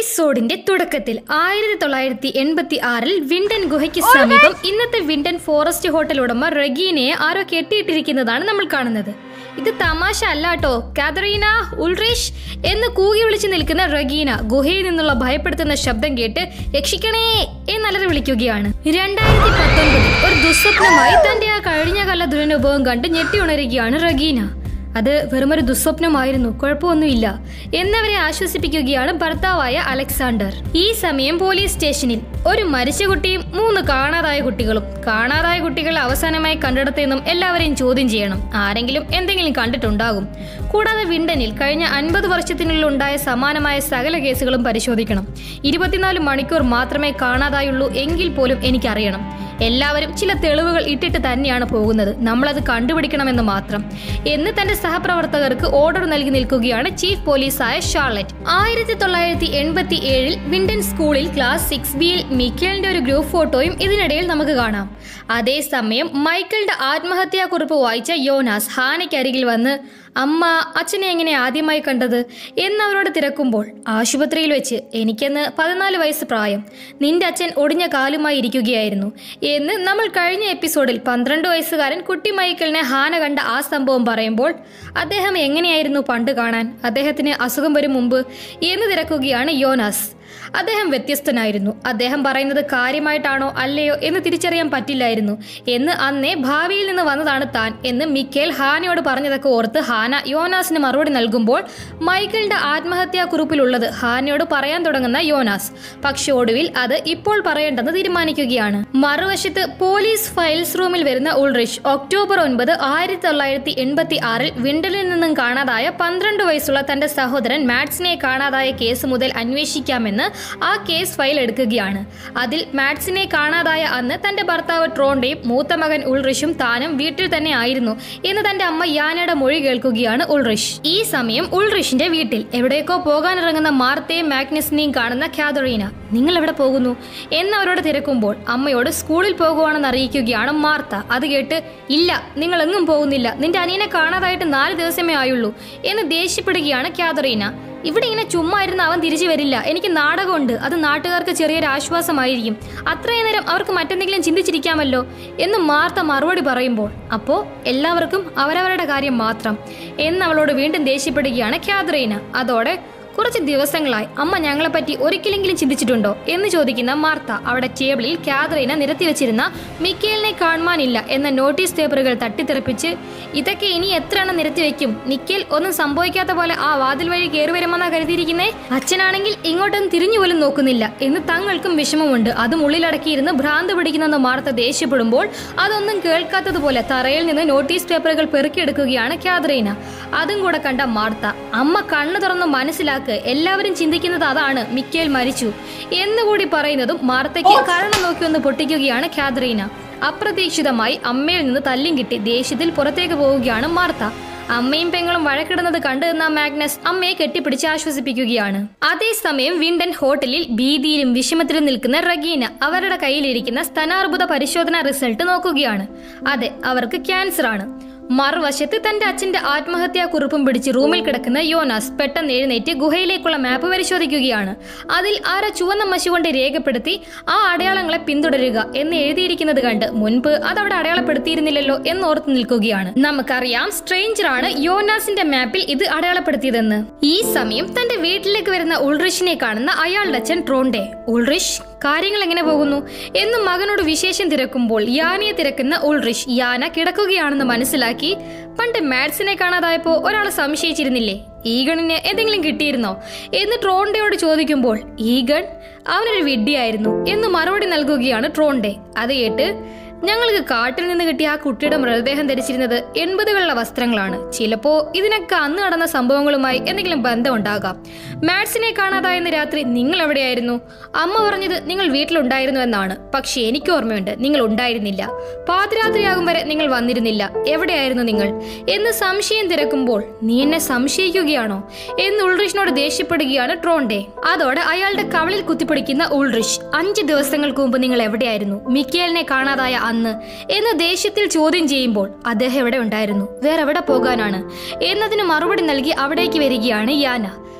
എപ്പിസോഡിന്റെ തുടക്കത്തിൽ ആയിരത്തി തൊള്ളായിരത്തി എൺപത്തി ആറിൽ വിൻഡൻ ഗുഹയ്ക്ക് സമീപം ഇന്നത്തെ വിൻഡൻ ഫോറസ്റ്റ് ഹോട്ടൽ ഉടമ റഗീനയെ ആരോ കെട്ടിയിട്ടിരിക്കുന്നതാണ് നമ്മൾ കാണുന്നത് ഇത് തമാശ അല്ലാട്ടോ കാതറീന ഉൾറിഷ് എന്ന് കൂകി വിളിച്ചു നിൽക്കുന്ന റഗീന ഗുഹയിൽ നിന്നുള്ള ഭയപ്പെടുത്തുന്ന ശബ്ദം കേട്ട് രക്ഷിക്കണേ എന്നലറി വിളിക്കുകയാണ് രണ്ടായിരത്തി പത്തൊൻപതിൽ ഒരു ദുസ്വപ്നമായി തന്റെ ആ കഴിഞ്ഞ കാല ദുരനുഭവം കണ്ട് ഞെട്ടി ഉണരുകയാണ് റഗീന അത് വെറുമൊരു ദുസ്വപ്നമായിരുന്നു കുഴപ്പമൊന്നുമില്ല എന്നവരെ ആശ്വസിപ്പിക്കുകയാണ് ഭർത്താവായ അലക്സാണ്ടർ ഈ സമയം പോലീസ് സ്റ്റേഷനിൽ ഒരു മരിച്ച കുട്ടിയും മൂന്ന് കാണാതായ കുട്ടികളും കാണാതായ കുട്ടികളെ അവസാനമായി കണ്ടെടുത്തെന്നും എല്ലാവരെയും ചോദ്യം ചെയ്യണം ആരെങ്കിലും എന്തെങ്കിലും കണ്ടിട്ടുണ്ടാകും കൂടാതെ വിണ്ടനിൽ കഴിഞ്ഞ അൻപത് വർഷത്തിനുള്ളിൽ ഉണ്ടായ സമാനമായ സകല കേസുകളും പരിശോധിക്കണം ഇരുപത്തിനാല് മണിക്കൂർ മാത്രമേ കാണാതായുള്ളൂ എങ്കിൽ പോലും എനിക്കറിയണം എല്ലാവരും ചില തെളിവുകൾ ഇട്ടിട്ട് തന്നെയാണ് പോകുന്നത് നമ്മളത് കണ്ടുപിടിക്കണമെന്ന് മാത്രം എന്ന് തന്റെ സഹപ്രവർത്തകർക്ക് ഓർഡർ നൽകി നിൽക്കുകയാണ് ചീഫ് പോലീസായ ഷാർലറ്റ് ആയിരത്തി തൊള്ളായിരത്തി എൺപത്തി ഏഴിൽ വിൻഡൻ സ്കൂളിൽ ക്ലാസ് സിക്സ് ബിയിൽ മിക്കേലിന്റെ ഒരു ഗ്രൂപ്പ് ഫോട്ടോയും ഇതിനിടയിൽ നമുക്ക് കാണാം അതേസമയം മൈക്കിളുടെ ആത്മഹത്യാക്കുറിപ്പ് വായിച്ച യോനാസ് ഹാനയ്ക്കരികിൽ വന്ന് അമ്മ അച്ഛനെ എങ്ങനെ ആദ്യമായി കണ്ടത് എന്നവരോട് തിരക്കുമ്പോൾ ആശുപത്രിയിൽ വെച്ച് എനിക്കെന്ന് പതിനാല് വയസ്സ് പ്രായം നിന്റെ അച്ഛൻ ഒടിഞ്ഞ കാലുമായി ഇരിക്കുകയായിരുന്നു എന്ന് നമ്മൾ കഴിഞ്ഞ എപ്പിസോഡിൽ പന്ത്രണ്ട് വയസ്സുകാരൻ കുട്ടി മൈക്കിളിനെ ഹാന കണ്ട ആ സംഭവം പറയുമ്പോൾ അദ്ദേഹം എങ്ങനെയായിരുന്നു പണ്ട് കാണാൻ അദ്ദേഹത്തിന് അസുഖം വരും മുമ്പ് എന്ന് തിരക്കുകയാണ് യോനാസ് അദ്ദേഹം വ്യത്യസ്തനായിരുന്നു അദ്ദേഹം പറയുന്നത് കാര്യമായിട്ടാണോ അല്ലയോ എന്ന് തിരിച്ചറിയാൻ പറ്റില്ലായിരുന്നു എന്ന് അന്നേ ഭാവിയിൽ നിന്ന് വന്നതാണ് താൻ എന്ന് മിക്കേൽ ഹാനയോട് പറഞ്ഞതൊക്കെ ഓർത്ത് ഹാന യോനാസിന് മറുപടി നൽകുമ്പോൾ മൈക്കിളിന്റെ ആത്മഹത്യാ കുറിപ്പിലുള്ളത് ഹാനയോട് പറയാൻ തുടങ്ങുന്ന യോനാസ് പക്ഷെ ഒടുവിൽ അത് ഇപ്പോൾ പറയേണ്ടെന്ന് തീരുമാനിക്കുകയാണ് മറുവശത്ത് പോലീസ് ഫയൽസ് റൂമിൽ വരുന്ന ഉൾറിഷ് ഒക്ടോബർ ഒൻപത് ആയിരത്തി തൊള്ളായിരത്തി എൺപത്തി ആറിൽ വിണ്ടലിൽ നിന്നും കാണാതായ പന്ത്രണ്ട് വയസ്സുള്ള തന്റെ സഹോദരൻ മാറ്റ്സിനെ കാണാതായ കേസ് മുതൽ അന്വേഷിക്കാമെന്ന് ആ കേസ് ഫയൽ എടുക്കുകയാണ് അതിൽ മാറ്റ്സിനെ കാണാതായ അന്ന് തന്റെ ഭർത്താവ് ട്രോണ്ടയും മൂത്ത മകൻ ഉൾറിഷും താനും വീട്ടിൽ തന്നെ ആയിരുന്നു എന്ന് തന്റെ അമ്മ യാനയുടെ മൊഴി കേൾക്കുകയാണ് ഉൾറിഷ് ഈ സമയം ഉൾറിഷിന്റെ വീട്ടിൽ എവിടേക്കോ പോകാനിറങ്ങുന്ന മാർത്തയും മാഗ്നസിനെയും കാണുന്ന കാതറീന നിങ്ങൾ എവിടെ പോകുന്നു എന്നവരോട് തിരക്കുമ്പോൾ അമ്മയോട് സ്കൂളിൽ പോകുവാണെന്ന് അറിയിക്കുകയാണ് മാർത്ത അത് കേട്ട് ഇല്ല നിങ്ങൾ എങ്ങും പോകുന്നില്ല നിന്റെ അനിയനെ കാണാതായിട്ട് നാല് ദിവസമേ ആയുള്ളൂ എന്ന് ദേഷ്യപ്പെടുകയാണ് കാതറീന ഇവിടെ ഇങ്ങനെ ചുമ്മാ ഇരുന്ന് അവൻ തിരിച്ചു വരില്ല എനിക്ക് നാടകമുണ്ട് അത് നാട്ടുകാർക്ക് ചെറിയൊരു ആശ്വാസമായിരിക്കും അത്രയും നേരം അവർക്ക് മറ്റെന്തെങ്കിലും ചിന്തിച്ചിരിക്കാമല്ലോ എന്ന് മാർത്ത മറുപടി പറയുമ്പോൾ അപ്പോൾ എല്ലാവർക്കും അവരവരുടെ കാര്യം മാത്രം എന്ന് അവളോട് വീണ്ടും ദേഷ്യപ്പെടുകയാണ് ക്യാദ്രീന അതോടെ കുറച്ച് ദിവസങ്ങളായി അമ്മ ഞങ്ങളെപ്പറ്റി ഒരിക്കലെങ്കിലും ചിന്തിച്ചിട്ടുണ്ടോ എന്ന് ചോദിക്കുന്ന മാർത്ത അവിടെ ടേബിളിൽ കാതറീന നിരത്തി വെച്ചിരുന്ന മിക്കേലിനെ കാണുവാനില്ല എന്ന നോട്ടീസ് പേപ്പറുകൾ തട്ടിത്തെറിപ്പിച്ച് ഇതൊക്കെ ഇനി എത്ര എണ്ണം നിരത്തി വെക്കും നിക്കേൽ ഒന്നും സംഭവിക്കാത്ത പോലെ ആ വാതിൽ വഴി കയറി വരുമെന്നാ കരുതിയിരിക്കുന്നേ അച്ഛനാണെങ്കിൽ ഇങ്ങോട്ടൊന്നും തിരിഞ്ഞു പോലും നോക്കുന്നില്ല എന്ന് തങ്ങൾക്കും വിഷമമുണ്ട് അതും ഉള്ളിലടക്കിയിരുന്ന് ഭ്രാന്ത് പിടിക്കുന്നെന്ന് മാർത്ത ദേഷ്യപ്പെടുമ്പോൾ അതൊന്നും കേൾക്കാത്തതുപോലെ തറയിൽ നിന്ന് നോട്ടീസ് പേപ്പറുകൾ പെറുക്കിയെടുക്കുകയാണ് കാതറീന അതും കൂടെ കണ്ട മാർത്ത അമ്മ കണ്ണു തുറന്ന് മനസ്സിലാക്ക് എല്ലാവരും ചിന്തിക്കുന്നത് അതാണ് മിക്കേൽ മരിച്ചു എന്നുകൂടി പറയുന്നതും മാർത്തയ്ക്ക് കരണം നോക്കി ഒന്ന് പൊട്ടിക്കുകയാണ് കാതറീന അപ്രതീക്ഷിതമായി അമ്മയിൽ നിന്ന് തല്ലും കിട്ടി ദേഷ്യത്തിൽ പുറത്തേക്ക് പോവുകയാണ് മാർത്ത അമ്മയും പെങ്ങളും വഴക്കിടുന്നത് കണ്ടു നിന്ന മാഗ്നസ് അമ്മയെ കെട്ടിപ്പിടിച്ച് ആശ്വസിപ്പിക്കുകയാണ് അതേസമയം വിൻഡൻ ഹോട്ടലിൽ ഭീതിയിലും വിഷമത്തിലും നിൽക്കുന്ന റഗീന അവരുടെ കയ്യിലിരിക്കുന്ന സ്തനാർബുദ പരിശോധനാ റിസൾട്ട് നോക്കുകയാണ് അതെ അവർക്ക് ക്യാൻസർ ആണ് മറുവശത്ത് തന്റെ അച്ഛന്റെ ആത്മഹത്യാ കുറിപ്പും പിടിച്ച് റൂമിൽ കിടക്കുന്ന യോനാസ് പെട്ടെന്ന് എഴുന്നേറ്റ് ഗുഹയിലേക്കുള്ള മാപ്പ് പരിശോധിക്കുകയാണ് അതിൽ ആരോ ചുവന്ന മഷി കൊണ്ട് രേഖപ്പെടുത്തി ആ അടയാളങ്ങളെ പിന്തുടരുക എന്ന് എഴുതിയിരിക്കുന്നത് കണ്ട് മുൻപ് അതവിടെ അടയാളപ്പെടുത്തിയിരുന്നില്ലല്ലോ എന്നോർത്ത് നിൽക്കുകയാണ് നമുക്കറിയാം സ്ട്രേഞ്ചർ ആണ് യോനാസിന്റെ മാപ്പിൽ ഇത് അടയാളപ്പെടുത്തിയതെന്ന് ഈ സമയം തന്റെ വീട്ടിലേക്ക് വരുന്ന ഉൾറിഷിനെ കാണുന്ന അയാളുടെ അച്ഛൻ ട്രോണ്ടെ ഉൾറിഷ് കാര്യങ്ങൾ എങ്ങനെ പോകുന്നു എന്ന് മകനോട് വിശേഷം തിരക്കുമ്പോൾ യാനയെ തിരക്കുന്ന ഉൾറിഷ് യാന കിടക്കുകയാണെന്ന് മനസ്സിലാക്കി പണ്ട് മാത്സിനെ കാണാതായപ്പോ ഒരാൾ സംശയിച്ചിരുന്നില്ലേ ഈഗണിന് എന്തെങ്കിലും കിട്ടിയിരുന്നോ എന്ന് ട്രോണ്ടയോട് ചോദിക്കുമ്പോൾ ഈഗൺ അവനൊരു വിഡ്ഢിയായിരുന്നു എന്ന് മറുപടി നൽകുകയാണ് ട്രോണ്ടെ അത് കേട്ട് ഞങ്ങൾക്ക് കാട്ടിൽ നിന്ന് കിട്ടിയ ആ കുട്ടിയുടെ മൃതദേഹം ധരിച്ചിരുന്നത് എൺപതുകളിലെ വസ്ത്രങ്ങളാണ് ചിലപ്പോ ഇതിനൊക്കെ അന്ന് നടന്ന സംഭവങ്ങളുമായി എന്തെങ്കിലും ബന്ധമുണ്ടാകാം മാത്സിനെ കാണാതായെന്ന് രാത്രി നിങ്ങൾ എവിടെയായിരുന്നു അമ്മ പറഞ്ഞത് നിങ്ങൾ വീട്ടിലുണ്ടായിരുന്നു എന്നാണ് പക്ഷെ എനിക്ക് ഓർമ്മയുണ്ട് നിങ്ങൾ ഉണ്ടായിരുന്നില്ല പാതിരാത്രിയാകും വരെ നിങ്ങൾ വന്നിരുന്നില്ല എവിടെയായിരുന്നു നിങ്ങൾ എന്ന് സംശയം തിരക്കുമ്പോൾ നീ എന്നെ സംശയിക്കുകയാണോ എന്ന് ഉൾറിഷിനോട് ദേഷ്യപ്പെടുകയാണ് ട്രോണ്ടെ അതോടെ അയാളുടെ കവളിൽ കുത്തിപ്പിടിക്കുന്ന ഉൾറിഷ് അഞ്ച് ദിവസങ്ങൾക്ക് മുമ്പ് നിങ്ങൾ എവിടെയായിരുന്നു മിക്കേലിനെ കാണാതായ അന്ന് എന്ന് ദേഷ്യത്തിൽ ചോദ്യം ചെയ്യുമ്പോൾ അദ്ദേഹം എവിടെ ഉണ്ടായിരുന്നു വേറെ എവിടെ പോകാനാണ് എന്നതിന് മറുപടി നൽകി അവിടേക്ക് വരികയാണ് യാന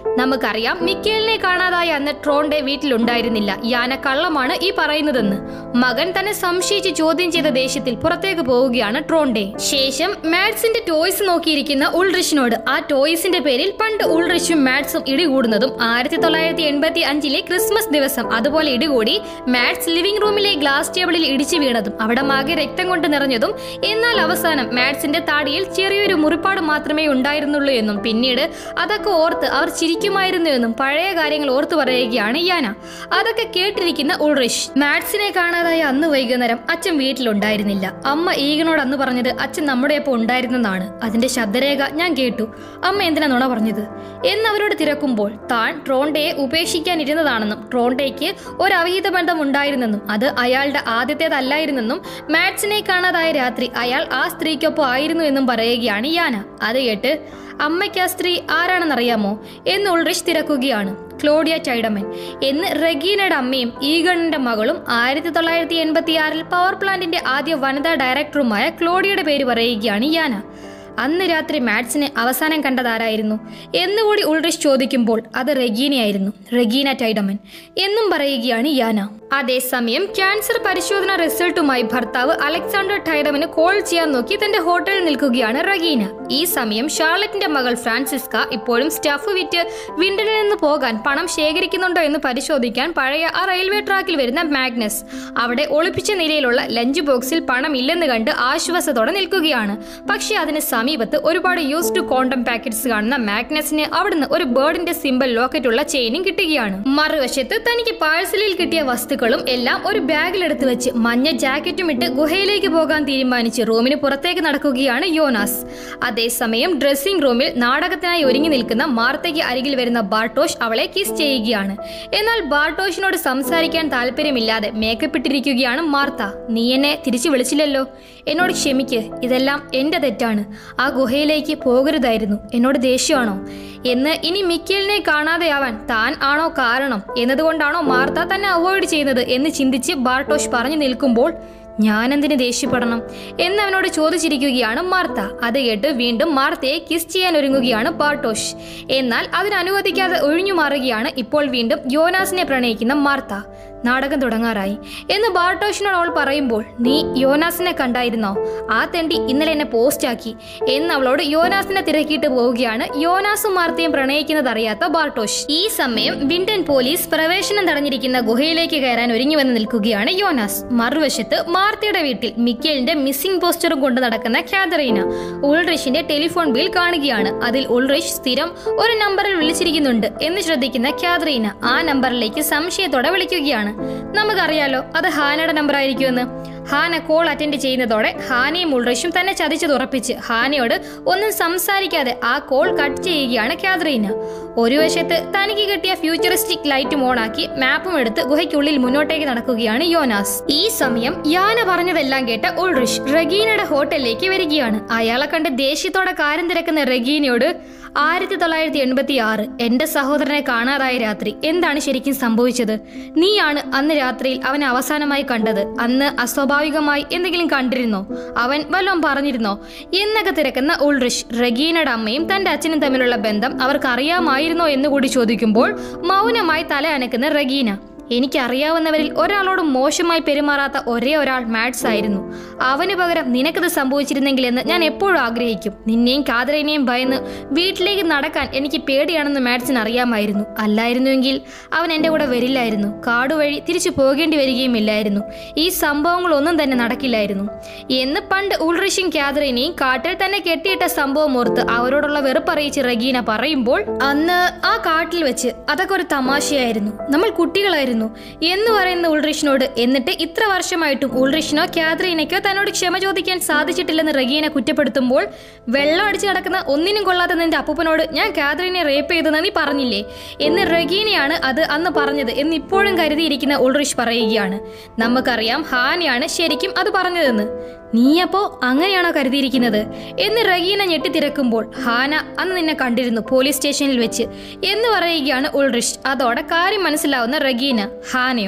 നമുക്കറിയാം മിക്കേലിനെ കാണാതായ അന്ന് ട്രോണ്ടെ വീട്ടിലുണ്ടായിരുന്നില്ല യാന കള്ളമാണ് ഈ പറയുന്നതെന്ന് മകൻ തന്നെ സംശയിച്ച് ചോദ്യം ചെയ്ത ദേഷ്യത്തിൽ പുറത്തേക്ക് പോവുകയാണ് ട്രോണ്ടെ ശേഷം മാഡ്സിന്റെ ടോയ്സ് നോക്കിയിരിക്കുന്ന ഉൾറിഷിനോട് ആ ടോയ്സിന്റെ പേരിൽ പണ്ട് ഉൾറിഷും മാഡ്സും ഇടികൂടുന്നതും ആയിരത്തി തൊള്ളായിരത്തി എൺപത്തി അഞ്ചിലെ ക്രിസ്മസ് ദിവസം അതുപോലെ ഇടികൂടി മാഡ്സ് ലിവിംഗ് റൂമിലെ ഗ്ലാസ് ടേബിളിൽ ഇടിച്ചു വീണതും അവിടെ മാകെ രക്തം കൊണ്ട് നിറഞ്ഞതും എന്നാൽ അവസാനം മാഡ്സിന്റെ താടിയിൽ ചെറിയൊരു മുറിപ്പാട് മാത്രമേ ഉണ്ടായിരുന്നുള്ളൂ എന്നും പിന്നീട് അതൊക്കെ ഓർത്ത് അവർ ചിരിക്കുമായിരുന്നു എന്നും പഴയ കാര്യങ്ങൾ ഓർത്തു പറയുകയാണ് യാന അതൊക്കെ കേട്ടിരിക്കുന്ന ഉൾറിഷ് മാഡ്സിനെ കാണാതായ അന്ന് വൈകുന്നേരം അച്ഛൻ വീട്ടിലുണ്ടായിരുന്നില്ല അമ്മ ഈഗനോട് അന്ന് പറഞ്ഞത് അച്ഛൻ നമ്മുടെ ഒപ്പം ഉണ്ടായിരുന്നെന്നാണ് അതിന്റെ ശബ്ദരേഖ ഞാൻ കേട്ടു അമ്മ എന്തിനാ നുണ പറഞ്ഞത് എന്നവരോട് തിരക്കുമ്പോൾ താൻ ട്രോണ്ടയെ ഉപേക്ഷിക്കാനിരുന്നതാണെന്നും ട്രോണ്ടയ്ക്ക് ഒരു അവിഹിത ബന്ധം ഉണ്ടായിരുന്നെന്നും അത് അയാളുടെ ആദ്യത്തേതല്ലായിരുന്നെന്നും മാഡ്സിനെ കാണാതായ രാത്രി അയാൾ ആ സ്ത്രീക്കൊപ്പം ആയിരുന്നു എന്നും പറയുകയാണ് യാന അത് കേട്ട് അമ്മയ്ക്ക് ആ സ്ത്രീ ആരാണെന്നറിയാമോ എന്ന് ഉൾറിഷ് തിരക്കുകയാണ് ക്ലോഡിയ ചൈഡമൻ എന്ന് റഗീനയുടെ അമ്മയും ഈഗണിന്റെ മകളും ആയിരത്തി തൊള്ളായിരത്തി എൺപത്തി ആറിൽ പവർ പ്ലാന്റിന്റെ ആദ്യ വനിതാ ഡയറക്ടറുമായ ക്ലോഡിയയുടെ പേര് പറയുകയാണ് യാന അന്ന് രാത്രി മാഡ്സിനെ അവസാനം കണ്ടതാരായിരുന്നു എന്നുകൂടി ഉൾറിഷ് ചോദിക്കുമ്പോൾ അത് റെഗീനയായിരുന്നു റെഗീന ടൈഡമൻ എന്നും പറയുകയാണ് യാന അതേസമയം ക്യാൻസർ പരിശോധന റിസൾട്ടുമായി ഭർത്താവ് അലക്സാണ്ടർ ടൈഡമന് കോൾ ചെയ്യാൻ നോക്കി തന്റെ ഹോട്ടലിൽ നിൽക്കുകയാണ് റഗീന ഈ സമയം ഷാർലറ്റിന്റെ മകൾ ഫ്രാൻസിസ്ക ഇപ്പോഴും സ്റ്റഫ് വിറ്റ് വിൻഡനിൽ നിന്ന് പോകാൻ പണം ശേഖരിക്കുന്നുണ്ടോ എന്ന് പരിശോധിക്കാൻ പഴയ ആ റെയിൽവേ ട്രാക്കിൽ വരുന്ന മാഗ്നസ് അവിടെ ഒളിപ്പിച്ച നിലയിലുള്ള ലഞ്ച് ബോക്സിൽ പണം ഇല്ലെന്ന് കണ്ട് ആശ്വാസത്തോടെ നിൽക്കുകയാണ് പക്ഷേ അതിന് സമീപത്ത് ഒരുപാട് യൂസ്ഡ് കോണ്ടം പാക്കറ്റ്സ് കാണുന്ന മാഗ്നസിന് അവിടുന്ന് ഒരു ബേർഡിന്റെ സിമ്പൽ ലോക്കറ്റുള്ള ചെയിനും കിട്ടുകയാണ് മറുവശത്ത് തനിക്ക് പാഴ്സലിൽ കിട്ടിയ വസ്തുക്കളും എല്ലാം ഒരു ബാഗിലെടുത്ത് വെച്ച് മഞ്ഞ ജാക്കറ്റും ഇട്ട് ഗുഹയിലേക്ക് പോകാൻ തീരുമാനിച്ച് റൂമിന് പുറത്തേക്ക് നടക്കുകയാണ് യോനാസ് അതേസമയം ഡ്രസ്സിംഗ് റൂമിൽ നാടകത്തിനായി ഒരുങ്ങി നിൽക്കുന്ന മാർത്തയ്ക്ക് അരികിൽ വരുന്ന ബാർട്ടോഷ് അവളെ കിസ് ചെയ്യുകയാണ് എന്നാൽ ബാർട്ടോഷിനോട് സംസാരിക്കാൻ താല്പര്യമില്ലാതെ മേക്കപ്പ് ഇട്ടിരിക്കുകയാണ് മാർത്ത നീ എന്നെ തിരിച്ചു വിളിച്ചില്ലല്ലോ എന്നോട് ക്ഷമിക്ക് ഇതെല്ലാം എന്റെ തെറ്റാണ് ആ ഗുഹയിലേക്ക് പോകരുതായിരുന്നു എന്നോട് ദേഷ്യമാണോ എന്ന് ഇനി മിക്കേലിനെ കാണാതെയാവാൻ താൻ ആണോ കാരണം എന്നതുകൊണ്ടാണോ മാർത്ത തന്നെ അവോയ്ഡ് ചെയ്യുന്നത് എന്ന് ചിന്തിച്ച് ബാർട്ടോഷ് പറഞ്ഞു നിൽക്കുമ്പോൾ ഞാനെന്തിന് ദേഷ്യപ്പെടണം എന്ന് അവനോട് ചോദിച്ചിരിക്കുകയാണ് മാർത്ത അത് കേട്ട് വീണ്ടും മാർത്തയെ കിസ് ചെയ്യാൻ ഒരുങ്ങുകയാണ് ബാർട്ടോഷ് എന്നാൽ അതിനനുവദിക്കാതെ ഒഴിഞ്ഞു മാറുകയാണ് ഇപ്പോൾ വീണ്ടും യോനാസിനെ പ്രണയിക്കുന്ന മാർത്ത നാടകം തുടങ്ങാറായി എന്ന് ബാർട്ടോഷിനോട് അവൾ പറയുമ്പോൾ നീ യോനാസിനെ കണ്ടായിരുന്നോ ആ തെണ്ടി ഇന്നലെ എന്നെ പോസ്റ്റാക്കി എന്ന് അവളോട് യോനാസിനെ തിരക്കിയിട്ട് പോവുകയാണ് യോനാസും മാർത്തയും പ്രണയിക്കുന്നത് അറിയാത്ത ബാർട്ടോഷ് ഈ സമയം വിൻഡൻ പോലീസ് പ്രവേശനം തടഞ്ഞിരിക്കുന്ന ഗുഹയിലേക്ക് കയറാൻ ഒരുങ്ങി വന്ന് നിൽക്കുകയാണ് യോനാസ് മറുവശത്ത് മാർത്തയുടെ വീട്ടിൽ മിക്കേലിന്റെ മിസ്സിംഗ് പോസ്റ്ററും കൊണ്ട് നടക്കുന്ന കാതറീന ഉൾറിഷിന്റെ ടെലിഫോൺ ബിൽ കാണുകയാണ് അതിൽ ഉൾറിഷ് സ്ഥിരം ഒരു നമ്പറിൽ വിളിച്ചിരിക്കുന്നുണ്ട് എന്ന് ശ്രദ്ധിക്കുന്ന കാതറീന ആ നമ്പറിലേക്ക് സംശയത്തോടെ വിളിക്കുകയാണ് നമുക്കറിയാലോ അത് ഹാനയുടെ നമ്പർ ആയിരിക്കുമെന്ന് ഹാന കോൾ അറ്റൻഡ് ചെയ്യുന്നതോടെ ഹാനയും ഉൾറിഷും തന്നെ ചതിച്ചത് ഉറപ്പിച്ച് ഹാനയോട് ഒന്നും സംസാരിക്കാതെ ആ കോൾ കട്ട് ചെയ്യുകയാണ് കാതറീന ഒരു വശത്ത് തനിക്ക് കിട്ടിയ ഫ്യൂച്ചറിസ്റ്റിക് ലൈറ്റും ഓണാക്കി മാപ്പും എടുത്ത് ഗുഹയ്ക്കുള്ളിൽ മുന്നോട്ടേക്ക് നടക്കുകയാണ് യോനാസ് ഈ സമയം യാന പറഞ്ഞതെല്ലാം കേട്ട ഉൾറിഷ് റഗീനയുടെ ഹോട്ടലിലേക്ക് വരികയാണ് അയാളെ കണ്ട് ദേഷ്യത്തോടെ കാര്യം തിരക്കുന്ന റഗീനയോട് ആയിരത്തി തൊള്ളായിരത്തി എൺപത്തി ആറ് എന്റെ സഹോദരനെ കാണാതായ രാത്രി എന്താണ് ശരിക്കും സംഭവിച്ചത് നീയാണ് അന്ന് രാത്രിയിൽ അവനെ അവസാനമായി കണ്ടത് അന്ന് അസ്വാഭാവികമായി എന്തെങ്കിലും കണ്ടിരുന്നോ അവൻ വല്ലതും പറഞ്ഞിരുന്നോ എന്നൊക്കെ തിരക്കുന്ന ഉൾറിഷ് റഗീനയുടെ അമ്മയും തന്റെ അച്ഛനും തമ്മിലുള്ള ബന്ധം അവർക്ക് അറിയാമായിരുന്നോ എന്ന് കൂടി ചോദിക്കുമ്പോൾ മൗനമായി തല അനക്കുന്ന റഗീന എനിക്കറിയാവുന്നവരിൽ ഒരാളോട് മോശമായി പെരുമാറാത്ത ഒരേ ഒരാൾ മാഡ്സ് ആയിരുന്നു അവന് പകരം നിനക്കത് സംഭവിച്ചിരുന്നെങ്കിൽ എന്ന് ഞാൻ എപ്പോഴും ആഗ്രഹിക്കും നിന്നെയും കാതറിനെയും ഭയന്ന് വീട്ടിലേക്ക് നടക്കാൻ എനിക്ക് പേടിയാണെന്ന് മാഡ്സിന് അറിയാമായിരുന്നു അല്ലായിരുന്നുവെങ്കിൽ അവൻ എൻ്റെ കൂടെ വരില്ലായിരുന്നു കാടുവഴി തിരിച്ചു പോകേണ്ടി വരികയുമില്ലായിരുന്നു ഈ സംഭവങ്ങളൊന്നും തന്നെ നടക്കില്ലായിരുന്നു എന്ന് പണ്ട് ഉൾറിഷും കാതറിനെയും കാട്ടിൽ തന്നെ കെട്ടിയിട്ട സംഭവം ഓർത്ത് അവരോടുള്ള വെറുപ്പറിയിച്ച് റഗീന പറയുമ്പോൾ അന്ന് ആ കാട്ടിൽ വെച്ച് അതൊക്കെ ഒരു തമാശയായിരുന്നു നമ്മൾ കുട്ടികളായിരുന്നു എന്ന് പറയുന്ന ഉൾറിഷിനോട് എന്നിട്ട് ഇത്ര വർഷമായിട്ടും ഉൾറിഷിനോ കാതറീനയ്ക്കോ തന്നോട് ക്ഷമ ചോദിക്കാൻ സാധിച്ചിട്ടില്ലെന്ന് റഗീന കുറ്റപ്പെടുത്തുമ്പോൾ വെള്ളം അടിച്ചു നടക്കുന്ന ഒന്നിനും കൊള്ളാത്ത നിന്റെ അപ്പൂപ്പനോട് ഞാൻ കാതറീനെ റേപ്പ് ചെയ്തെന്ന് നീ പറഞ്ഞില്ലേ എന്ന് റഗീനയാണ് അത് അന്ന് പറഞ്ഞത് എന്ന് ഇപ്പോഴും കരുതിയിരിക്കുന്ന ഉൾറിഷ് പറയുകയാണ് നമുക്കറിയാം ഹാനയാണ് ശരിക്കും അത് പറഞ്ഞതെന്ന് നീയപ്പോ അങ്ങനെയാണോ കരുതിയിരിക്കുന്നത് എന്ന് റഗീന ഞെട്ടിത്തിരക്കുമ്പോൾ ഹാന അന്ന് നിന്നെ കണ്ടിരുന്നു പോലീസ് സ്റ്റേഷനിൽ വെച്ച് എന്ന് പറയുകയാണ് ഉൾറിഷ് അതോടെ കാര്യം മനസ്സിലാവുന്ന റഗീന ഹാനയോ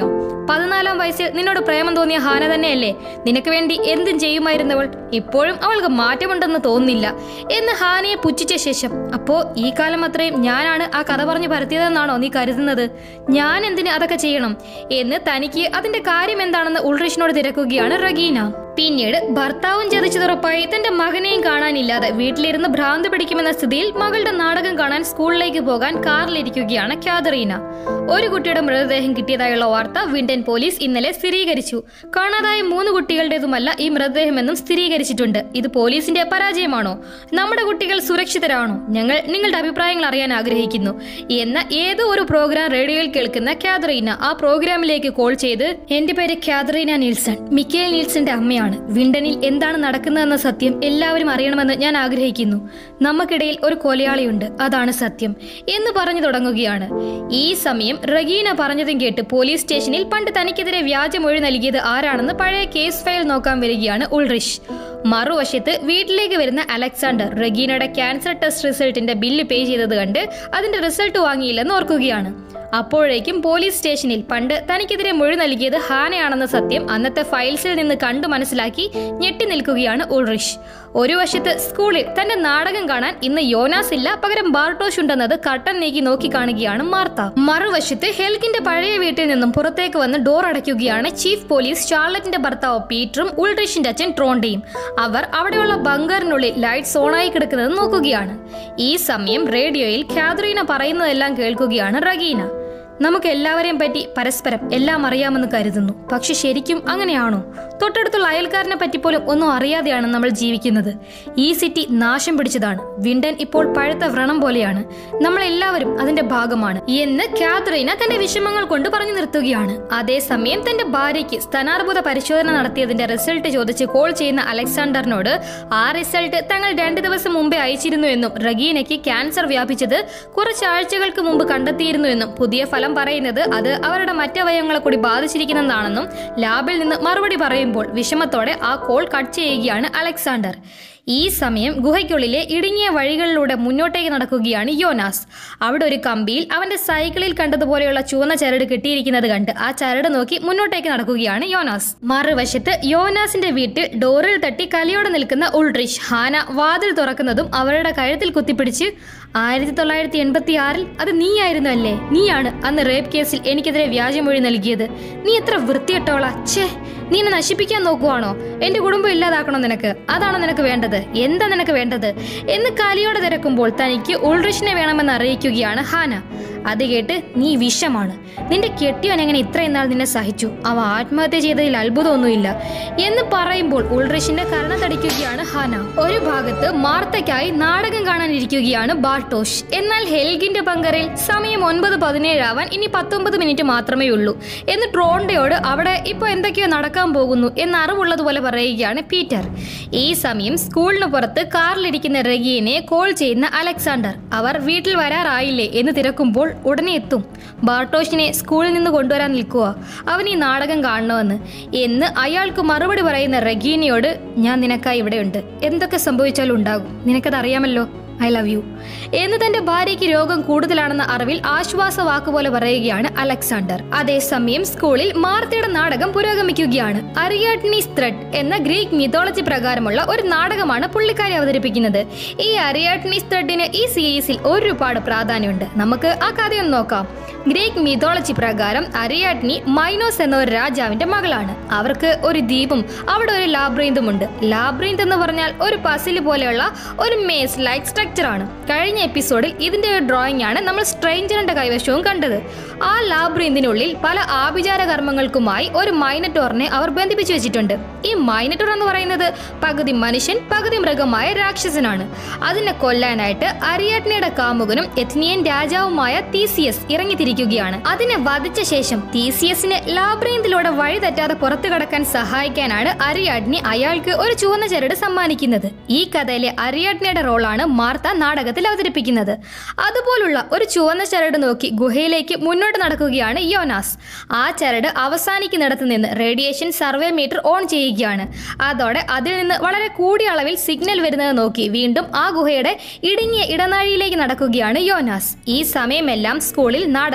പതിനാലാം വയസ്സിൽ നിന്നോട് പ്രേമം തോന്നിയ ഹാന തന്നെയല്ലേ നിനക്ക് വേണ്ടി എന്തും ചെയ്യുമായിരുന്നവൾ ഇപ്പോഴും അവൾക്ക് മാറ്റമുണ്ടെന്ന് തോന്നുന്നില്ല എന്ന് ഹാനയെ പുച്ഛിച്ച ശേഷം അപ്പോ ഈ കാലം അത്രയും ഞാനാണ് ആ കഥ പറഞ്ഞു പരത്തിയതെന്നാണോ നീ കരുതുന്നത് ഞാൻ എന്തിന് അതൊക്കെ ചെയ്യണം എന്ന് തനിക്ക് അതിന്റെ കാര്യം എന്താണെന്ന് ഉൾറിഷിനോട് തിരക്കുകയാണ് റഗീന പിന്നീട് ഭർത്താവും ചതിച്ചതുറപ്പായി തന്റെ മകനെയും കാണാനില്ലാതെ വീട്ടിലിരുന്ന് ഭ്രാന്ത് പിടിക്കുമെന്ന സ്ഥിതിയിൽ മകളുടെ നാടകം കാണാൻ സ്കൂളിലേക്ക് പോകാൻ കാറിലിരിക്കുകയാണ് കാതറീന ഒരു കുട്ടിയുടെ മൃതദേഹം കിട്ടിയതായുള്ള വാർത്ത വിൻഡൻ പോലീസ് ഇന്നലെ സ്ഥിരീകരിച്ചു കാണാതായ മൂന്ന് കുട്ടികളുടേതുമല്ല ഈ മൃതദേഹമെന്നും സ്ഥിരീകരിച്ചിട്ടുണ്ട് ഇത് പോലീസിന്റെ പരാജയമാണോ നമ്മുടെ കുട്ടികൾ സുരക്ഷിതരാണോ ഞങ്ങൾ നിങ്ങളുടെ അഭിപ്രായങ്ങൾ അറിയാൻ ആഗ്രഹിക്കുന്നു എന്ന ഏതോ ഒരു പ്രോഗ്രാം റേഡിയോയിൽ കേൾക്കുന്ന കാതറീന ആ പ്രോഗ്രാമിലേക്ക് കോൾ ചെയ്ത് എന്റെ പേര് കാതറീന നീൽസൺ മിക്കേൽ നീൽസന്റെ അമ്മയാണ് വിണ്ടനിൽ എന്താണ് നടക്കുന്നതെന്ന സത്യം എല്ലാവരും അറിയണമെന്ന് ഞാൻ ആഗ്രഹിക്കുന്നു നമുക്കിടയിൽ ഒരു കൊലയാളിയുണ്ട് അതാണ് സത്യം എന്ന് പറഞ്ഞു തുടങ്ങുകയാണ് ഈ സമയം റഗീന പറഞ്ഞതും കേട്ട് പോലീസ് സ്റ്റേഷനിൽ പണ്ട് തനിക്കെതിരെ വ്യാജമൊഴി നൽകിയത് ആരാണെന്ന് പഴയ കേസ് ഫയൽ നോക്കാൻ വരികയാണ് ഉൾറിഷ് മറുവശത്ത് വീട്ടിലേക്ക് വരുന്ന അലക്സാണ്ടർ റഗീനയുടെ ക്യാൻസർ ടെസ്റ്റ് റിസൾട്ടിന്റെ ബില്ല് പേ ചെയ്തത് കണ്ട് അതിന്റെ റിസൾട്ട് വാങ്ങിയില്ലെന്ന് ഓർക്കുകയാണ് അപ്പോഴേക്കും പോലീസ് സ്റ്റേഷനിൽ പണ്ട് തനിക്കെതിരെ മൊഴി നൽകിയത് ഹാനയാണെന്ന സത്യം അന്നത്തെ ഫയൽസിൽ നിന്ന് കണ്ടു മനസ്സിലാക്കി ഞെട്ടി നിൽക്കുകയാണ് ഉൾറിഷ് ഒരു വശത്ത് സ്കൂളിൽ തന്റെ നാടകം കാണാൻ ഇന്ന് യോനാസ് ഇല്ല പകരം ബാർട്ടോഷ് ഉണ്ടെന്നത് കട്ടൻ നീക്കി നോക്കി കാണുകയാണ് മാർത്ത മറുവശത്ത് ഹെൽക്കിന്റെ പഴയ വീട്ടിൽ നിന്നും പുറത്തേക്ക് വന്ന് ഡോർ അടയ്ക്കുകയാണ് ചീഫ് പോലീസ് ഷാർലറ്റിന്റെ ഭർത്താവ് പീറ്ററും ഉൾറിഷിന്റെ അച്ഛൻ ട്രോണ്ടയും അവർ അവിടെയുള്ള ബങ്കറിനുള്ളിൽ ലൈറ്റ്സ് ഓണായി കിടക്കുന്നത് നോക്കുകയാണ് ഈ സമയം റേഡിയോയിൽ കാതറീന പറയുന്നതെല്ലാം കേൾക്കുകയാണ് റഗീന നമുക്ക് എല്ലാവരെയും പറ്റി പരസ്പരം എല്ലാം അറിയാമെന്ന് കരുതുന്നു പക്ഷെ ശരിക്കും അങ്ങനെയാണോ തൊട്ടടുത്തുള്ള അയൽക്കാരനെ പറ്റി പോലും ഒന്നും അറിയാതെയാണ് നമ്മൾ ജീവിക്കുന്നത് ഈ സിറ്റി നാശം പിടിച്ചതാണ് വിണ്ടൻ ഇപ്പോൾ പഴുത്ത വ്രണം പോലെയാണ് നമ്മൾ എല്ലാവരും അതിന്റെ ഭാഗമാണ് എന്ന് കാതറീന തന്റെ വിഷമങ്ങൾ കൊണ്ട് പറഞ്ഞു നിർത്തുകയാണ് അതേസമയം തന്റെ ഭാര്യയ്ക്ക് സ്ഥാനാർബുദ പരിശോധന നടത്തിയതിന്റെ റിസൾട്ട് ചോദിച്ച് കോൾ ചെയ്യുന്ന അലക്സാണ്ടറിനോട് ആ റിസൾട്ട് തങ്ങൾ രണ്ടു ദിവസം മുമ്പേ അയച്ചിരുന്നു എന്നും റഗീനയ്ക്ക് ക്യാൻസർ വ്യാപിച്ചത് കുറച്ചാഴ്ചകൾക്ക് മുമ്പ് കണ്ടെത്തിയിരുന്നു എന്നും പുതിയ ഫലം പറയുന്നത് അത് അവരുടെ മറ്റവയവങ്ങളെ കൂടി ബാധിച്ചിരിക്കുന്നതാണെന്നും ലാബിൽ നിന്ന് മറുപടി പറയുമ്പോൾ വിഷമത്തോടെ ആ കോൾ കട്ട് ചെയ്യുകയാണ് അലക്സാണ്ടർ ഈ സമയം ഗുഹയ്ക്കുള്ളിലെ ഇടുങ്ങിയ വഴികളിലൂടെ മുന്നോട്ടേക്ക് നടക്കുകയാണ് യോനാസ് അവിടെ ഒരു കമ്പിയിൽ അവന്റെ സൈക്കിളിൽ കണ്ടതുപോലെയുള്ള ചുവന്ന ചരട് കെട്ടിയിരിക്കുന്നത് കണ്ട് ആ ചരട് നോക്കി മുന്നോട്ടേക്ക് നടക്കുകയാണ് യോനാസ് മറുവശത്ത് യോനാസിന്റെ വീട്ടിൽ ഡോറിൽ തട്ടി കലിയോടെ നിൽക്കുന്ന ഉൾട്രിഷ് ഹാന വാതിൽ തുറക്കുന്നതും അവരുടെ കഴുത്തിൽ കുത്തിപ്പിടിച്ച് ആയിരത്തി തൊള്ളായിരത്തി എൺപത്തി ആറിൽ അത് നീയായിരുന്നു അല്ലേ നീയാണ് അന്ന് റേപ്പ് കേസിൽ എനിക്കെതിരെ വ്യാജമൊഴി നൽകിയത് നീ എത്ര വൃത്തിയിട്ടോളാ ഛേ നീ എന്നെ നശിപ്പിക്കാൻ നോക്കുവാണോ എന്റെ കുടുംബം ഇല്ലാതാക്കണോ നിനക്ക് അതാണോ നിനക്ക് വേണ്ടത് എന്താ നിനക്ക് വേണ്ടത് എന്ന് കലിയോടെ തിരക്കുമ്പോൾ തനിക്ക് ഉൾറിഷിനെ വേണമെന്ന് അറിയിക്കുകയാണ് ഹാന അത് കേട്ട് നീ വിഷമാണ് നിന്റെ കെട്ടിയോൻ എങ്ങനെ ഇത്രയും നാൾ നിന്നെ സഹിച്ചു അവ ആത്മഹത്യ ചെയ്തതിൽ അത്ഭുതമൊന്നുമില്ല എന്ന് പറയുമ്പോൾ ഉൾറിഷിന്റെ കരണത്തടിക്കുകയാണ് ഹാന ഒരു ഭാഗത്ത് മാർത്തയ്ക്കായി നാടകം കാണാനിരിക്കുകയാണ് ബാർട്ടോഷ് എന്നാൽ ഹെൽഗിന്റെ പങ്കറിൽ സമയം ഒൻപത് പതിനേഴാവാൻ ഇനി പത്തൊമ്പത് മിനിറ്റ് മാത്രമേ ഉള്ളൂ എന്ന് ട്രോണ്ടയോട് അവിടെ ഇപ്പൊ എന്തൊക്കെയോ നടക്കാൻ പോകുന്നു എന്ന് അറിവുള്ളതുപോലെ പറയുകയാണ് പീറ്റർ ഈ സമയം സ്കൂളിന് പുറത്ത് കാറിലിരിക്കുന്ന റഗീനെ കോൾ ചെയ്യുന്ന അലക്സാണ്ടർ അവർ വീട്ടിൽ വരാറായില്ലേ എന്ന് തിരക്കുമ്പോൾ ഉടനെ എത്തും ബാർട്ടോഷിനെ സ്കൂളിൽ നിന്ന് കൊണ്ടുവരാൻ നിൽക്കുക അവൻ ഈ നാടകം കാണണമെന്ന് എന്ന് അയാൾക്ക് മറുപടി പറയുന്ന റഗീനയോട് ഞാൻ നിനക്കായി ഇവിടെയുണ്ട് എന്തൊക്കെ സംഭവിച്ചാലും ഉണ്ടാകും നിനക്കത് അറിയാമല്ലോ ഐ ലവ് യു എന്ന് തന്റെ ഭാര്യയ്ക്ക് രോഗം കൂടുതലാണെന്ന അറിവിൽ ആശ്വാസ വാക്കുപോലെ പറയുകയാണ് അലക്സാണ്ടർ അതേസമയം സ്കൂളിൽ മാർത്തയുടെ നാടകം പുരോഗമിക്കുകയാണ് അരിയാട്നീസ് ത്രെഡ് എന്ന ഗ്രീക്ക് മിതോളജി പ്രകാരമുള്ള ഒരു നാടകമാണ് പുള്ളിക്കാരി അവതരിപ്പിക്കുന്നത് ഈ അരിയാട്നീസ് ത്രെഡിന് ഈ സീരീസിൽ ഒരുപാട് പ്രാധാന്യമുണ്ട് നമുക്ക് ആ കഥയൊന്ന് നോക്കാം ഗ്രീക്ക് മിതോളജി പ്രകാരം അരിയാട്നി മൈനോസ് എന്ന ഒരു രാജാവിന്റെ മകളാണ് അവർക്ക് ഒരു ദ്വീപും അവിടെ ഒരു ലാബ്രീന്തും ഉണ്ട് ലാബ്രീന്ത് എന്ന് പറഞ്ഞാൽ ഒരു പസില് പോലെയുള്ള ഒരു മേസ് ലൈക്ക് സ്ട്രക്ചർ ആണ് കഴിഞ്ഞ എപ്പിസോഡിൽ ഇതിന്റെ ഒരു ഡ്രോയിങ് ആണ് നമ്മൾ സ്ട്രേഞ്ചറിന്റെ കൈവശവും കണ്ടത് ആ ലാബ്രീന്തിനുള്ളിൽ പല ആഭിചാര കർമ്മങ്ങൾക്കുമായി ഒരു മൈനറ്റോറിനെ അവർ ബന്ധിപ്പിച്ചു വെച്ചിട്ടുണ്ട് ഈ മൈനറ്റോർ എന്ന് പറയുന്നത് പകുതി മനുഷ്യൻ പകുതി മൃഗമായ രാക്ഷസനാണ് അതിനെ കൊല്ലാനായിട്ട് അരിയാട്നയുടെ കാമുകനും എത്നിയൻ രാജാവുമായ തീസിയസ് ഇറങ്ങിത്തിരിക്കുകയാണ് അതിനെ വധിച്ച ശേഷം തീസിയസിന് ലാബ്രീന്തിലൂടെ വഴി തെറ്റാതെ പുറത്തു കടക്കാൻ സഹായിക്കാനാണ് അരിയാട്നി അയാൾക്ക് ഒരു ചുവന്ന ചരട് സമ്മാനിക്കുന്നത് ഈ കഥയിലെ അരിയാട്നിയുടെ റോളാണ് മാർത്ത നാടകത്തിൽ അവതരിപ്പിക്കുന്നത് അതുപോലുള്ള ഒരു ചുവന്ന ചരട് നോക്കി ഗുഹയിലേക്ക് മുന്നോട്ട് നടക്കുകയാണ് യോനാസ് ആ ചരട് അവസാനിക്കുന്നിടത്ത് നിന്ന് റേഡിയേഷൻ സർവേ മീറ്റർ ഓൺ ചെയ്യുകയാണ് അതോടെ അതിൽ നിന്ന് വളരെ കൂടിയ അളവിൽ സിഗ്നൽ വരുന്നത് നോക്കി വീണ്ടും ആ ഗുഹയുടെ ഇടുങ്ങിയ ഇടനാഴിയിലേക്ക് നടക്കുകയാണ് യോനാസ് ഈ സമയമെല്ലാം സ്കൂളിൽ നാടകം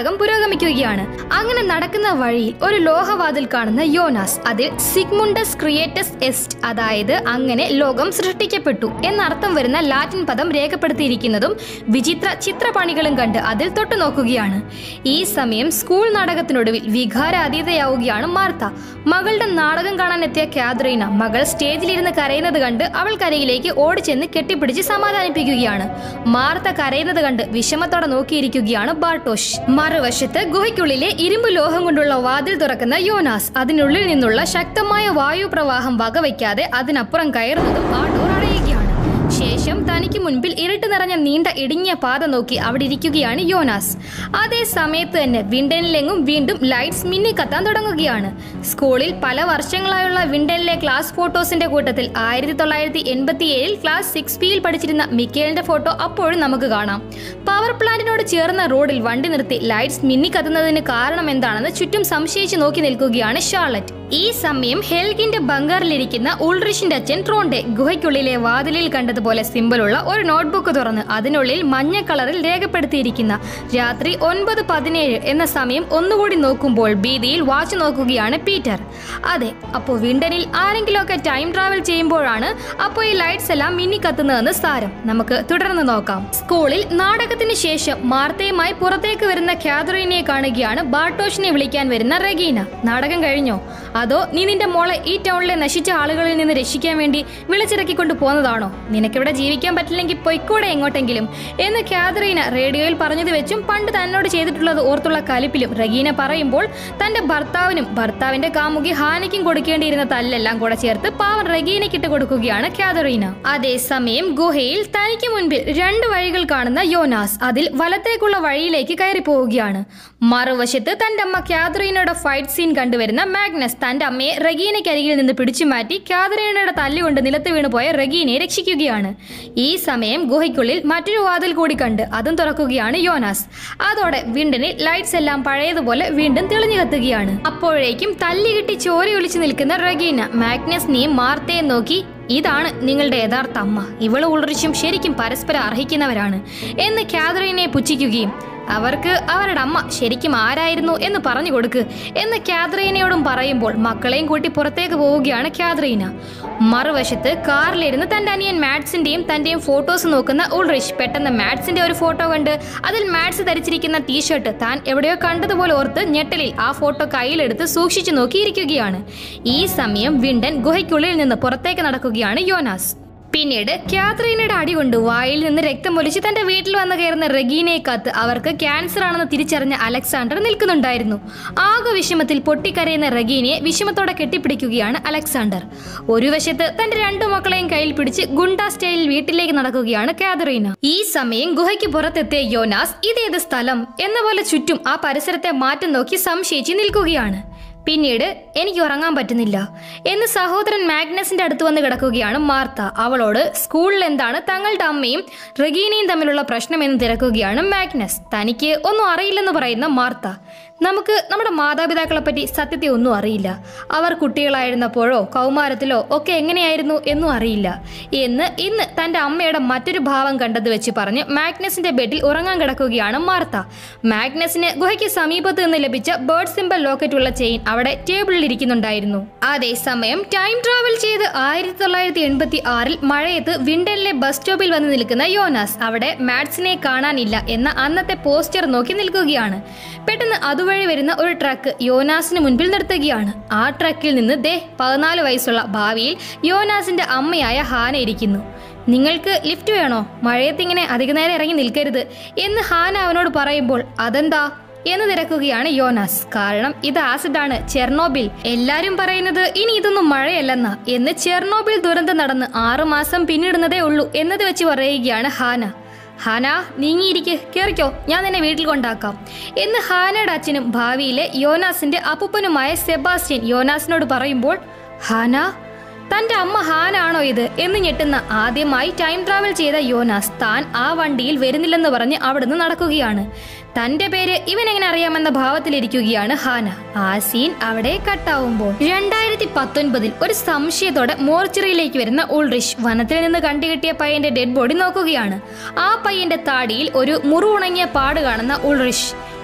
നാടകം പുരോഗമിക്കുകയാണ് അങ്ങനെ നടക്കുന്ന വഴിയിൽ ഒരു ലോഹവാതിൽ കാണുന്ന യോനാസ് അതിൽ സിഗ്മുണ്ടസ് ക്രിയേറ്റസ് എസ്റ്റ് അതായത് അങ്ങനെ ലോകം സൃഷ്ടിക്കപ്പെട്ടു എന്നർത്ഥം വരുന്ന ലാറ്റിൻ പദം രേഖപ്പെടുത്തിയിരിക്കുന്നതും വിചിത്ര ചിത്രപണികളും കണ്ട് അതിൽ തൊട്ടു നോക്കുകയാണ് ഈ സമയം സ്കൂൾ നാടകത്തിനൊടുവിൽ വികാരാതീതയാവുകയാണ് മാർത്ത മകളുടെ നാടകം കാണാൻ എത്തിയ കാതറീന മകൾ സ്റ്റേജിലിരുന്ന് കരയുന്നത് കണ്ട് അവൾക്കരികിലേക്ക് ഓടിച്ചെന്ന് കെട്ടിപ്പിടിച്ച് സമാധാനിപ്പിക്കുകയാണ് മാർത്ത കരയുന്നത് കണ്ട് വിഷമത്തോടെ നോക്കിയിരിക്കുകയാണ് ബാർട്ടോഷ് മറുവശത്ത് ഗുഹയ്ക്കുള്ളിലെ ഇരുമ്പ് ലോഹം കൊണ്ടുള്ള വാതിൽ തുറക്കുന്ന യോനാസ് അതിനുള്ളിൽ നിന്നുള്ള ശക്തമായ വായുപ്രവാഹം വകവയ്ക്കാതെ അതിനപ്പുറം കയറുന്നതും ആ ഡോർ അടയുകയാണ് ശേഷം തനിക്ക് മുൻപിൽ ഇരുട്ട് നിറഞ്ഞ നീണ്ട ഇടുങ്ങിയ പാത നോക്കി അവിടെ ഇരിക്കുകയാണ് യോനാസ് അതേ സമയത്ത് തന്നെ വിണ്ടനിലെങ്ങും വീണ്ടും ലൈറ്റ്സ് മിന്നി കത്താൻ തുടങ്ങുകയാണ് സ്കൂളിൽ പല വർഷങ്ങളായുള്ള വിണ്ടനിലെ ക്ലാസ് ഫോട്ടോസിന്റെ കൂട്ടത്തിൽ ആയിരത്തി തൊള്ളായിരത്തി എൺപത്തി ഏഴിൽ ക്ലാസ് സിക്സ് പിയിൽ പഠിച്ചിരുന്ന മിക്കേലിന്റെ ഫോട്ടോ അപ്പോഴും നമുക്ക് കാണാം പവർ പ്ലാന്റിനോട് ചേർന്ന റോഡിൽ വണ്ടി നിർത്തി ലൈറ്റ്സ് മിന്നി കത്തുന്നതിന് കാരണം എന്താണെന്ന് ചുറ്റും സംശയിച്ച് നോക്കി നിൽക്കുകയാണ് ഷാർലറ്റ് ഈ സമയം ഹെൽഗിന്റെ ബംഗാറിലിരിക്കുന്ന ഉൾറിഷിന്റെ അച്ഛൻ ട്രോണ്ടെ ഗുഹയ്ക്കുള്ളിലെ വാതിലിൽ കണ്ടതുപോലെ സിമ്പിളുള്ള ഒരു നോട്ട്ബുക്ക് തുറന്ന് അതിനുള്ളിൽ മഞ്ഞ കളറിൽ രേഖപ്പെടുത്തിയിരിക്കുന്ന രാത്രി ഒൻപത് പതിനേഴ് എന്ന സമയം ഒന്നുകൂടി നോക്കുമ്പോൾ ഭീതിയിൽ വാച്ച് നോക്കുകയാണ് പീറ്റർ അതെ അപ്പോൾ വിണ്ടനിൽ ആരെങ്കിലുമൊക്കെ ടൈം ട്രാവൽ ചെയ്യുമ്പോഴാണ് അപ്പോൾ ഈ ലൈറ്റ്സ് എല്ലാം മിന്നി കത്തുന്നതെന്ന് സാരം നമുക്ക് തുടർന്ന് നോക്കാം സ്കൂളിൽ നാടകത്തിന് ശേഷം മാർത്തയുമായി പുറത്തേക്ക് വരുന്ന കാതറീനെ കാണുകയാണ് ബാർട്ടോഷിനെ വിളിക്കാൻ വരുന്ന റെഗീന നാടകം കഴിഞ്ഞോ അതോ നീ നിന്റെ മോളെ ഈ ടൗണിലെ നശിച്ച ആളുകളിൽ നിന്ന് രക്ഷിക്കാൻ വേണ്ടി വിളിച്ചിറക്കിക്കൊണ്ട് പോന്നതാണോ നിനക്കിവിടെ ജീവിക്കാൻ പറ്റില്ലെങ്കിൽ പൊയ്ക്കൂടെ എങ്ങോട്ടെങ്കിലും എന്ന് കാതറീന റേഡിയോയിൽ പറഞ്ഞത് വെച്ചും പണ്ട് തന്നോട് ചെയ്തിട്ടുള്ളത് ഓർത്തുള്ള കലിപ്പിലും റഗീന പറയുമ്പോൾ തന്റെ ഭർത്താവിനും ഭർത്താവിന്റെ കാമുകി ഹാനയ്ക്കും കൊടുക്കേണ്ടിയിരുന്ന തല്ലെല്ലാം കൂടെ ചേർത്ത് പാവൻ റഗീനയ്ക്ക് ഇട്ട് കൊടുക്കുകയാണ് കാതറീന അതേസമയം ഗുഹയിൽ തനിക്ക് മുൻപിൽ രണ്ട് വഴികൾ കാണുന്ന യോനാസ് അതിൽ വലത്തേക്കുള്ള വഴിയിലേക്ക് കയറി പോവുകയാണ് മറുവശത്ത് തന്റെ അമ്മ കാതറീനയുടെ ഫൈറ്റ് സീൻ കണ്ടുവരുന്ന മാഗ്നസ് തന്റെ അമ്മയെ റഗീനയ്ക്കരികിൽ നിന്ന് പിടിച്ചു മാറ്റി കാതറീനയുടെ തല്ലുകൊണ്ട് നിലത്ത് വീണുപോയ റഗീനയെ രക്ഷിക്കുകയാണ് ഈ സമയം ഗുഹയ്ക്കുള്ളിൽ മറ്റൊരു വാതിൽ കൂടി കണ്ട് അതും തുറക്കുകയാണ് യോനാസ് അതോടെ വിണ്ടനിൽ ലൈറ്റ്സ് എല്ലാം പഴയതുപോലെ വീണ്ടും തെളിഞ്ഞു കത്തുകയാണ് അപ്പോഴേക്കും തല്ലി കിട്ടി ചോര ഒലിച്ചു നിൽക്കുന്ന റഗീന മാഗ്നസിനെയും മാർത്തയും നോക്കി ഇതാണ് നിങ്ങളുടെ യഥാർത്ഥ അമ്മ ഇവള് ഉൾറിച്ചും ശരിക്കും പരസ്പരം അർഹിക്കുന്നവരാണ് എന്ന് കാതറീനെ പുച്ഛിക്കുകയും അവർക്ക് അവരുടെ അമ്മ ശരിക്കും ആരായിരുന്നു എന്ന് പറഞ്ഞു കൊടുക്ക് എന്ന് കാതറീനയോടും പറയുമ്പോൾ മക്കളെയും കൂട്ടി പുറത്തേക്ക് പോവുകയാണ് കാതറീന മറുവശത്ത് കാറിലിരുന്ന് തന്റെ അനിയൻ മാഡ്സിന്റെയും തന്റെയും ഫോട്ടോസ് നോക്കുന്ന ഉൾറിഷ് പെട്ടെന്ന് മാഡ്സിന്റെ ഒരു ഫോട്ടോ കണ്ട് അതിൽ മാഡ്സ് ധരിച്ചിരിക്കുന്ന ടീഷർട്ട് താൻ എവിടെയോ കണ്ടതുപോലെ ഓർത്ത് ഞെട്ടലിൽ ആ ഫോട്ടോ കയ്യിലെടുത്ത് സൂക്ഷിച്ചു നോക്കിയിരിക്കുകയാണ് ഈ സമയം വിണ്ടൻ ഗുഹയ്ക്കുള്ളിൽ നിന്ന് പുറത്തേക്ക് നടക്കുകയാണ് യോനാസ് പിന്നീട് കാത്രീനയുടെ അടി കൊണ്ട് വായിൽ നിന്ന് രക്തമൊലിച്ച് തന്റെ വീട്ടിൽ വന്ന് കയറുന്ന റഗീനയെ കാത്ത് അവർക്ക് ക്യാൻസർ ആണെന്ന് തിരിച്ചറിഞ്ഞ അലക്സാണ്ടർ നിൽക്കുന്നുണ്ടായിരുന്നു ആകെ വിഷമത്തിൽ പൊട്ടിക്കരയുന്ന റഗീനയെ വിഷമത്തോടെ കെട്ടിപ്പിടിക്കുകയാണ് അലക്സാണ്ടർ ഒരു വശത്ത് തന്റെ രണ്ടു മക്കളെയും കയ്യിൽ പിടിച്ച് ഗുണ്ട സ്റ്റൈലിൽ വീട്ടിലേക്ക് നടക്കുകയാണ് കാതറീന ഈ സമയം ഗുഹയ്ക്ക് പുറത്തെത്തിയ യോനാസ് ഇതേത് സ്ഥലം എന്ന പോലെ ചുറ്റും ആ പരിസരത്തെ മാറ്റം നോക്കി സംശയിച്ച് നിൽക്കുകയാണ് പിന്നീട് എനിക്ക് ഉറങ്ങാൻ പറ്റുന്നില്ല എന്ന് സഹോദരൻ മാഗ്നസിന്റെ അടുത്ത് വന്ന് കിടക്കുകയാണ് മാർത്ത അവളോട് സ്കൂളിൽ എന്താണ് തങ്ങളുടെ അമ്മയും റഗീനയും തമ്മിലുള്ള പ്രശ്നമെന്ന് തിരക്കുകയാണ് മാഗ്നസ് തനിക്ക് ഒന്നും അറിയില്ലെന്ന് പറയുന്ന മാർത്ത നമുക്ക് നമ്മുടെ മാതാപിതാക്കളെ പറ്റി സത്യത്തെ ഒന്നും അറിയില്ല അവർ കുട്ടികളായിരുന്നപ്പോഴോ കൗമാരത്തിലോ ഒക്കെ എങ്ങനെയായിരുന്നു എന്നും അറിയില്ല എന്ന് ഇന്ന് തന്റെ അമ്മയുടെ മറ്റൊരു ഭാവം കണ്ടത് വെച്ച് പറഞ്ഞ് മാഗ്നസിന്റെ ബെഡിൽ ഉറങ്ങാൻ കിടക്കുകയാണ് മാർത്ത മാഗ്നസിന് ഗുഹയ്ക്ക് സമീപത്ത് നിന്ന് ലഭിച്ച ബേർഡ് സിമ്പൽ ലോക്കറ്റ് ഉള്ള ചെയിൻ അവിടെ ടേബിളിൽ ഇരിക്കുന്നുണ്ടായിരുന്നു അതേസമയം ടൈം ട്രാവൽ ചെയ്ത് ആയിരത്തി തൊള്ളായിരത്തി എൺപത്തി ആറിൽ മഴയത്ത് വിണ്ടനിലെ ബസ് സ്റ്റോപ്പിൽ വന്ന് നിൽക്കുന്ന യോനാസ് അവിടെ മാഡ്സിനെ കാണാനില്ല എന്ന അന്നത്തെ പോസ്റ്റർ നോക്കി നിൽക്കുകയാണ് പെട്ടെന്ന് അതുവഴി വരുന്ന ഒരു ട്രക്ക് യോനാസിന് മുൻപിൽ നിർത്തുകയാണ് ആ ട്രക്കിൽ നിന്ന് ദേ പതിനാല് വയസ്സുള്ള ഭാവിയിൽ യോനാസിന്റെ അമ്മയായ ഹാന ഇരിക്കുന്നു നിങ്ങൾക്ക് ലിഫ്റ്റ് വേണോ മഴയത്ത് ഇങ്ങനെ അധിക നേരം ഇറങ്ങി നിൽക്കരുത് എന്ന് ഹാന അവനോട് പറയുമ്പോൾ അതെന്താ എന്ന് തിരക്കുകയാണ് യോനാസ് കാരണം ഇത് ആസിഡാണ് ചെർണോബിൽ എല്ലാരും പറയുന്നത് ഇനി ഇതൊന്നും മഴയല്ലെന്ന എന്ന് ചെർണോബിൽ ദുരന്തം നടന്ന് ആറുമാസം പിന്നിടുന്നതേ ഉള്ളൂ എന്നത് വെച്ച് പറയുകയാണ് ഹാന ഹാന നീങ്ങിയിരിക്ക് കേറിക്കോ ഞാൻ നിന്നെ വീട്ടിൽ കൊണ്ടാക്കാം എന്ന് ഹാനയുടെ അച്ഛനും ഭാവിയിലെ യോനാസിന്റെ അപ്പുപ്പനുമായ സെബാസ്റ്റ്യൻ യോനാസിനോട് പറയുമ്പോൾ ഹാന തന്റെ അമ്മ ഹാനാണോ ഇത് എന്ന് ഞെട്ടുന്ന ആദ്യമായി ടൈം ട്രാവൽ ചെയ്ത യോനാസ് താൻ ആ വണ്ടിയിൽ വരുന്നില്ലെന്ന് പറഞ്ഞ് അവിടുന്ന് നടക്കുകയാണ് തന്റെ പേര് ഇവൻ എങ്ങനെ അറിയാമെന്ന ഭാവത്തിലിരിക്കുകയാണ് ഹാന ആ സീൻ അവിടെ കട്ടാവുമ്പോൾ രണ്ടായിരത്തി പത്തൊൻപതിൽ ഒരു സംശയത്തോടെ മോർച്ചറിയിലേക്ക് വരുന്ന ഉൾറിഷ് വനത്തിൽ നിന്ന് കണ്ടുകിട്ടിയ പയ്യന്റെ ഡെഡ് ബോഡി നോക്കുകയാണ് ആ പയ്യന്റെ താടിയിൽ ഒരു മുറിവുണങ്ങിയ പാട് കാണുന്ന ഉൾറിഷ്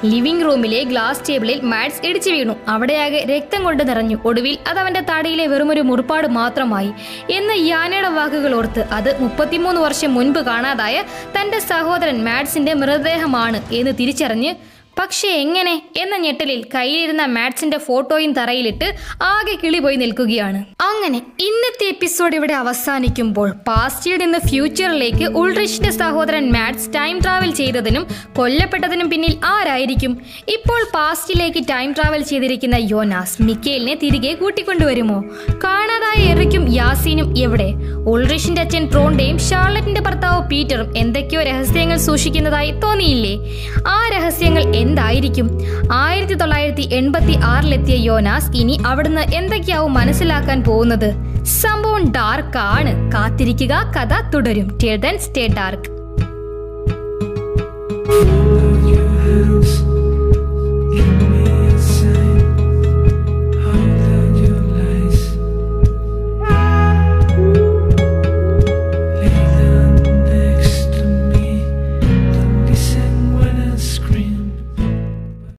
ലിവിംഗ് റൂമിലെ ഗ്ലാസ് ടേബിളിൽ മാഡ്സ് ഇടിച്ചു വീണു അവിടെയാകെ രക്തം കൊണ്ട് നിറഞ്ഞു ഒടുവിൽ അത് അവന്റെ താടിയിലെ വെറുമൊരു മുറിപ്പാട് മാത്രമായി എന്ന് യാനയുടെ വാക്കുകൾ ഓർത്ത് അത് മുപ്പത്തിമൂന്ന് വർഷം മുൻപ് കാണാതായ തന്റെ സഹോദരൻ മാഡ്സിന്റെ മൃതദേഹമാണ് എന്ന് തിരിച്ചറിഞ്ഞ് പക്ഷേ എങ്ങനെ എന്ന ഞെട്ടലിൽ കയ്യിലിരുന്ന മാഡ്സിന്റെ ഫോട്ടോയും തറയിലിട്ട് ആകെ കിളി പോയി നിൽക്കുകയാണ് അങ്ങനെ ഇന്നത്തെ എപ്പിസോഡ് ഇവിടെ അവസാനിക്കുമ്പോൾ പാസ്റ്റിൽ നിന്ന് ഫ്യൂച്ചറിലേക്ക് ഉൾറിഷിന്റെ സഹോദരൻ മാഡ്സ് ടൈം ട്രാവൽ ചെയ്തതിനും കൊല്ലപ്പെട്ടതിനും പിന്നിൽ ആരായിരിക്കും ഇപ്പോൾ പാസ്റ്റിലേക്ക് ടൈം ട്രാവൽ ചെയ്തിരിക്കുന്ന യോനാസ് മിക്കേലിനെ തിരികെ കൂട്ടിക്കൊണ്ടുവരുമോ കാണാതായ എറിക്കും യാസീനും എവിടെ ഉൾറിഷിന്റെ അച്ഛൻ ട്രോണ്ടയും ഷാർലറ്റിന്റെ ഭർത്താവ് പീറ്ററും എന്തൊക്കെയോ രഹസ്യങ്ങൾ സൂക്ഷിക്കുന്നതായി തോന്നിയില്ലേ ആ രഹസ്യങ്ങൾ എന്തായിരിക്കും ആയിരത്തി തൊള്ളായിരത്തി എൺപത്തി ആറിലെത്തിയ യോനാസ് ഇനി അവിടുന്ന് എന്തൊക്കെയാവും മനസ്സിലാക്കാൻ പോകുന്നത് സംഭവം ഡാർക്ക് ആണ് കാത്തിരിക്കുക കഥ തുടരും സ്റ്റേ ഡാർക്ക് you